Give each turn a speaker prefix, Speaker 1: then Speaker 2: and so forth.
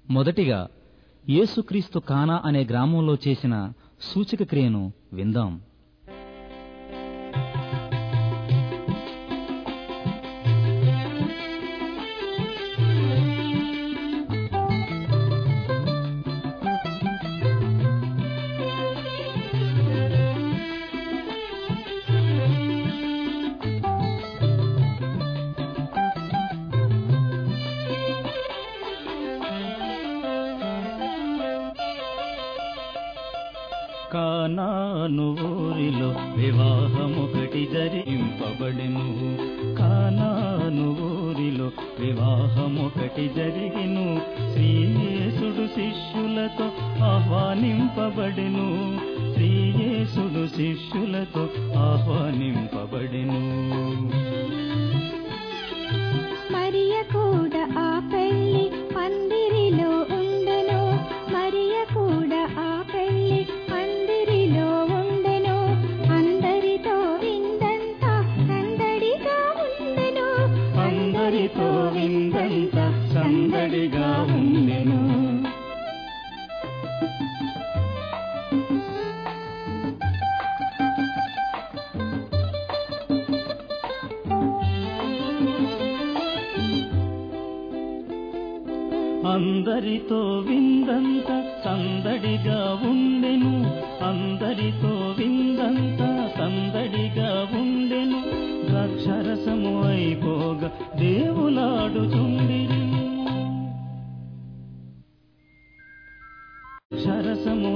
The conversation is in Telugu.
Speaker 1: మొదటిగా యేసుక్రీస్తు కానా అనే గ్రామంలో చేసిన సూచక క్రియను విందాం
Speaker 2: కానాను ఊరిలో వివాహమొకటి జరిగింపబడెను కానాను ఊరిలో వివాహమొకటి జరిగిను శ్రీయేసుడు శిష్యులతో ఆహ్వానింపబడెను శ్రీయేసుడు శిష్యులతో ఆహ్వానింపబడెను
Speaker 3: మరియ కూడా ఆ పెళ్లి పందిరిలో ఉండెను మరియ కూడా ఆ పెళ్లి పందిరిలో ఉండెను అందరితో విందంతా సందడిగా ఉండెను
Speaker 2: అందరితో విందంత సందడిగా ఉండెను అందరితో విందంత సందడిగా ఉండెను అందరితో విందంత సందడిగా ఉండెను ద్రాక్షరసము అయిపోగా దేవులాడుచుండిరి శరసము